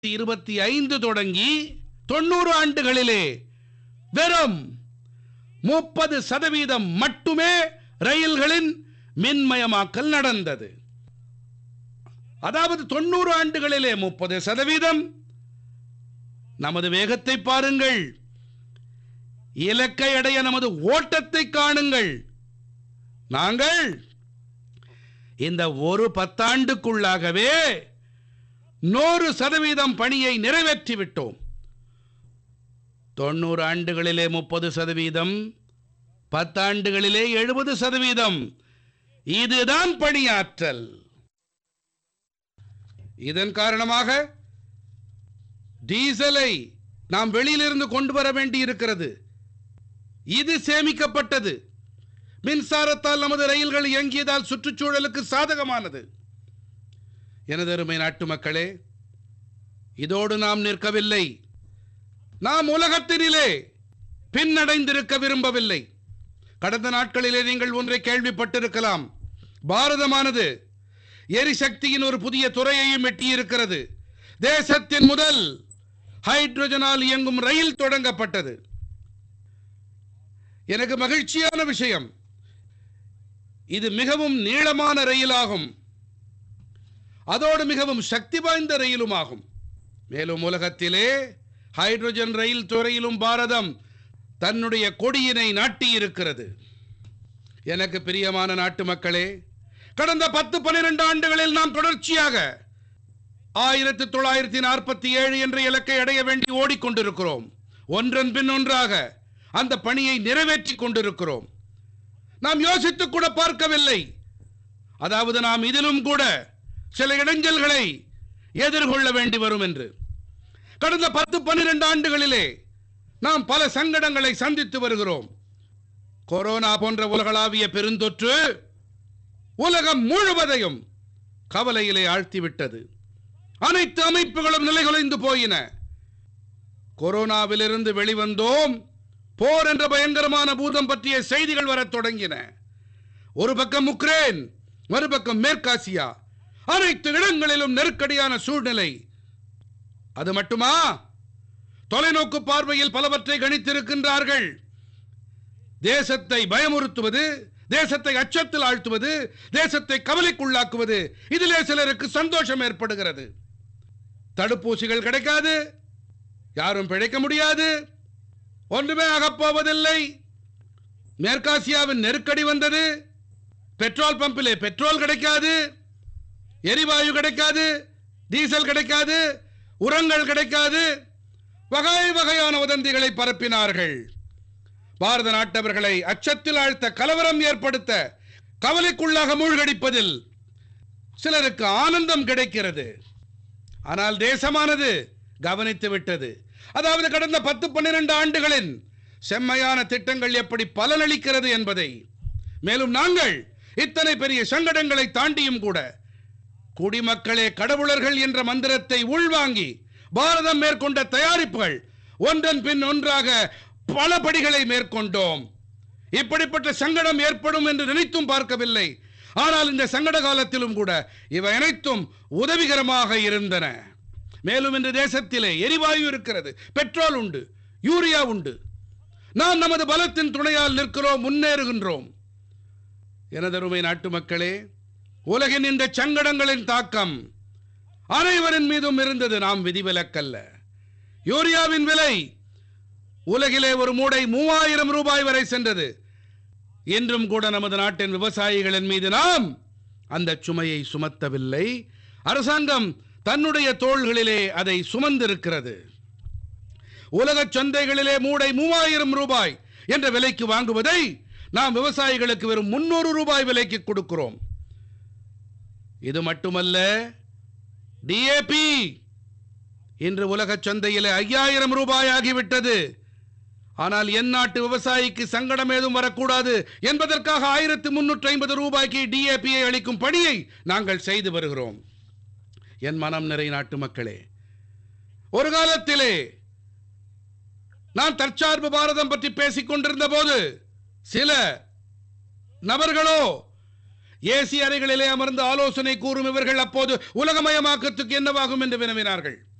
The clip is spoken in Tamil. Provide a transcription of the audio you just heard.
இருபத்தி ஐந்து தொடங்கி தொண்ணூறு ஆண்டுகளிலே வெறும் முப்பது சதவீதம் மட்டுமே ரயில்களின் மின்மயமாக்கல் நடந்தது அதாவது தொண்ணூறு ஆண்டுகளிலே முப்பது சதவீதம் நமது வேகத்தை பாருங்கள் இலக்கை அடைய நமது ஓட்டத்தை காணுங்கள் நாங்கள் இந்த ஒரு பத்தாண்டுக்குள்ளாகவே நூறு சதவீதம் பணியை நிறைவேற்றி விட்டோம் தொண்ணூறு ஆண்டுகளிலே முப்பது சதவீதம் பத்தாண்டுகளிலே எழுபது சதவீதம் இதுதான் பணியாற்றல் இதன் காரணமாக டீசலை நாம் வெளியிலிருந்து கொண்டு வர வேண்டி இருக்கிறது இது சேமிக்கப்பட்டது மின்சாரத்தால் நமது ரயில்கள் இயங்கியதால் சுற்றுச்சூழலுக்கு சாதகமானது எனது அருமை நாட்டு மக்களே இதோடு நாம் நிற்கவில்லை நாம் உலகத்தினிலே பின்னடைந்திருக்க விரும்பவில்லை கடந்த நாட்களிலே நீங்கள் ஒன்றை கேள்விப்பட்டிருக்கலாம் பாரதமானது எரிசக்தியின் ஒரு புதிய துறையையும் எட்டியிருக்கிறது தேசத்தின் முதல் ஹைட்ரஜனால் இயங்கும் ரயில் தொடங்கப்பட்டது எனக்கு மகிழ்ச்சியான விஷயம் இது மிகவும் நீளமான ரயிலாகும் அதோடு மிகவும் சக்தி வாய்ந்த ரயிலுமாகும் மேலும் உலகத்திலே ஹைட்ரஜன் ரயில் துறையிலும் பாரதம் தன்னுடைய கொடியினை நாட்டியிருக்கிறது எனக்கு பிரியமான நாட்டு மக்களே கடந்த பத்து பன்னிரண்டு ஆண்டுகளில் நாம் தொடர்ச்சியாக ஆயிரத்தி தொள்ளாயிரத்தி நாற்பத்தி ஏழு என்ற இலக்கை அடைய வேண்டி ஓடிக்கொண்டிருக்கிறோம் ஒன்றன் பின் ஒன்றாக அந்த பணியை நிறைவேற்றி கொண்டிருக்கிறோம் நாம் யோசித்து கூட பார்க்கவில்லை அதாவது நாம் இதிலும் கூட சில இடைஞ்சல்களை எதிர்கொள்ள வேண்டி வரும் என்று கடந்த பத்து பன்னிரண்டு ஆண்டுகளிலே நாம் பல சங்கடங்களை சந்தித்து வருகிறோம் கொரோனா போன்ற உலகளாவிய பெருந்தொற்று உலகம் முழுவதையும் கவலையிலே ஆழ்த்திவிட்டது அனைத்து அமைப்புகளும் நிலைகுலைந்து போயின கொரோனாவிலிருந்து வெளிவந்தோம் போர் என்ற பயங்கரமான பூதம் பற்றிய செய்திகள் வரத் தொடங்கின ஒரு பக்கம் உக்ரைன் மறுபக்கம் மேற்காசியா அனைத்து இடங்களிலும் நெருக்கடியான சூழ்நிலை அது மட்டுமா தொலைநோக்கு பார்வையில் பலவற்றை கணித்திருக்கின்றார்கள் தேசத்தை பயமுறுத்துவது தேசத்தை அச்சத்தில் ஆழ்த்துவது தேசத்தை கவலைக்குள்ளாக்குவது இதிலே சிலருக்கு சந்தோஷம் ஏற்படுகிறது தடுப்பூசிகள் கிடைக்காது யாரும் பிழைக்க முடியாது ஒன்றுமே ஆகப்போவதில்லை மேற்காசியாவின் நெருக்கடி வந்தது பெட்ரோல் பம்பிலே பெட்ரோல் கிடைக்காது எரிவாயு கிடைக்காது டீசல் கிடைக்காது உரங்கள் கிடைக்காது வகை வகையான வதந்திகளை பரப்பினார்கள் பாரத நாட்டவர்களை அச்சத்தில் ஆழ்த்த கலவரம் ஏற்படுத்த கவலைக்குள்ளாக மூழ்கடிப்பதில் சிலருக்கு ஆனந்தம் கிடைக்கிறது ஆனால் தேசமானது கவனித்து விட்டது அதாவது கடந்த பத்து பன்னிரண்டு ஆண்டுகளின் செம்மையான திட்டங்கள் எப்படி பலனளிக்கிறது என்பதை மேலும் நாங்கள் இத்தனை பெரிய சங்கடங்களை தாண்டியும் கூட குடிமக்களே கடவுளர்கள் என்ற மந்திரத்தை உள்வாங்கி பாரதம் மேற்கொண்ட தயாரிப்புகள் ஒன்றன் பின் ஒன்றாக பல படிகளை மேற்கொண்டோம் இப்படிப்பட்ட சங்கடம் ஏற்படும் என்று நினைத்தும் பார்க்கவில்லை ஆனால் இந்த சங்கட காலத்திலும் கூட இவை அனைத்தும் உதவிகரமாக இருந்தன மேலும் இந்த தேசத்திலே எரிவாயு இருக்கிறது பெட்ரோல் உண்டு யூரியா உண்டு நாம் நமது பலத்தின் துணையால் நிற்கிறோம் முன்னேறுகின்றோம் எனதருமை நாட்டு மக்களே உலகின் இந்த சங்கடங்களின் தாக்கம் அனைவரின் மீதும் இருந்தது நாம் விதிவிலக்கல்ல யூரியாவின் விலை உலகிலே ஒரு மூடை மூவாயிரம் ரூபாய் வரை சென்றது இன்றும் கூட நமது நாட்டின் விவசாயிகளின் மீது நாம் அந்த சுமையை சுமத்தவில்லை அரசாங்கம் தன்னுடைய தோள்களிலே அதை சுமந்திருக்கிறது உலக சந்தைகளிலே மூடை மூவாயிரம் ரூபாய் என்ற விலைக்கு வாங்குவதை நாம் விவசாயிகளுக்கு வெறும் முன்னூறு ரூபாய் விலைக்கு கொடுக்கிறோம் இது மட்டுமல்ல டிஏபி இன்று உலக சந்தையில் ஐயாயிரம் ரூபாய் ஆகிவிட்டது ஆனால் என் நாட்டு விவசாயிக்கு சங்கடம் ஏதும் வரக்கூடாது என்பதற்காக ஆயிரத்து முன்னூற்றி ஐம்பது ரூபாய்க்கு டிஏபியை அளிக்கும் பணியை நாங்கள் செய்து வருகிறோம் என் மனம் நிறை நாட்டு மக்களே ஒரு காலத்திலே நான் தற்சார்பு பாரதம் பற்றி பேசிக் கொண்டிருந்த போது சில நபர்களோ ஏசி அறைகளிலே அமர்ந்து ஆலோசனை கூறும் இவர்கள் அப்போது உலகமயமாக்கத்துக்கு என்னவாகும் என்று வினவினார்கள்